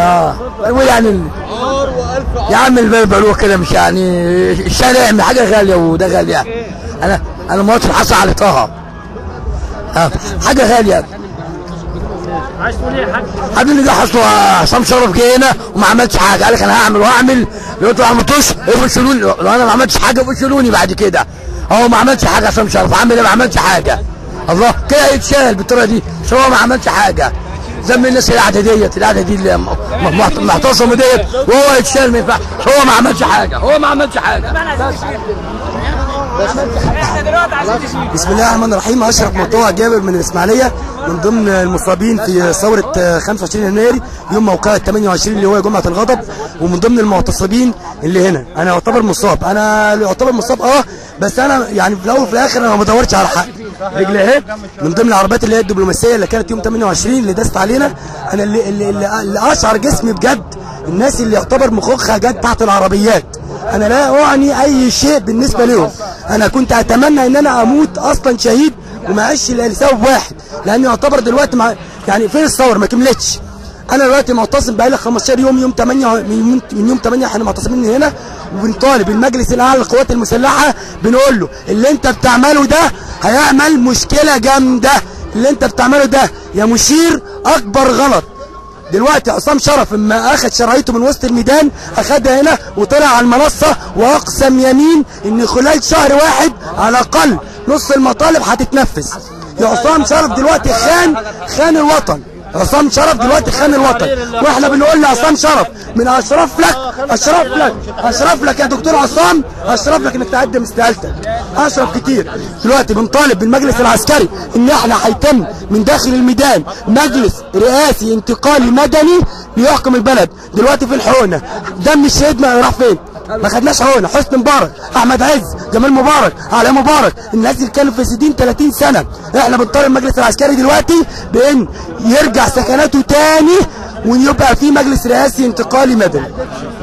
اه يعني ال- يا عم البلبلوه كده مش يعني الشارع حاجه غاليه وده غاليه انا انا مواطن حصل على طه آه، حاجه غاليه عايز تقول ايه يا حاج؟ قبل اللي جه حصل عصام شرف جه هنا وما عملش حاجه قال لك انا هعمل وهعمل قلت له ما عملتوش يفشلوني لو انا ما عملتش حاجه يفشلوني بعد كده هو ما عملش حاجه عصام شرف عمل ايه ما عملش حاجه الله كده يتشال بالطريقه دي بس هو ما عملش حاجه ذنب الناس اللي قاعده ديت اللي قاعده دي اللي م- م- محت- محتصمه ديت وهو يتشال ما ينفعش هو ما عملش حاجه هو ما عملش حاجه بسم الله الرحمن الرحيم اشرف مطوع جابر من الاسماعيليه من ضمن المصابين في ثوره آه، 25 يناير يوم موقعة 28 اللي هو جمعه الغضب ومن ضمن المعتصمين اللي هنا انا يعتبر مصاب انا يعتبر مصاب اه بس انا يعني في الاول وفي الاخر انا ما بدورش على حق رجلي اهي من ضمن العربيات اللي هي الدبلوماسيه اللي كانت يوم 28 اللي دست علينا انا اللي اللي, اللي, اللي اشعر جسمي بجد الناس اللي يعتبر مخوخها جت تحت العربيات انا لا اعني اي شيء بالنسبه لهم انا كنت اتمنى ان انا اموت اصلا شهيد وما اعيش الا لسبب واحد لان يعتبر دلوقتي مع يعني فين الثوره ما كملتش انا دلوقتي معتصم بقالي 15 يوم يوم 8 من يوم- من يوم 8 احنا معتصمين من هنا وبنطالب المجلس الاعلى للقوات المسلحه بنقول له اللي انت بتعمله ده هيعمل مشكله جامده اللي انت بتعمله ده يا مشير اكبر غلط دلوقتي عصام شرف اما اخذ شرعيته من وسط الميدان اخدها هنا وطلع على المنصه واقسم يمين ان خلال شهر واحد على الاقل نص المطالب هتتنفذ يا عصام شرف دلوقتي خان خان الوطن عصام شرف دلوقتي خان الوطن واحنا بنقول لعصام شرف من اشرف لك اشرف لك اشرف لك يا دكتور عصام اشرف لك انك تقدم استقالتك اشرف كتير دلوقتي بنطالب بالمجلس العسكري ان احنا هيتم من داخل الميدان مجلس رئاسي انتقالي مدني ليحكم البلد دلوقتي في الحقنه دم الشهيد ما راح فين ما خدناش حقنه حسني مبارك احمد عز جمال مبارك علي مبارك الناس اللي كانوا فاسدين 30 سنه احنا بنطالب المجلس العسكري دلوقتي بان يرجع سكناته تاني ويبقى في مجلس رئاسي انتقالي مدني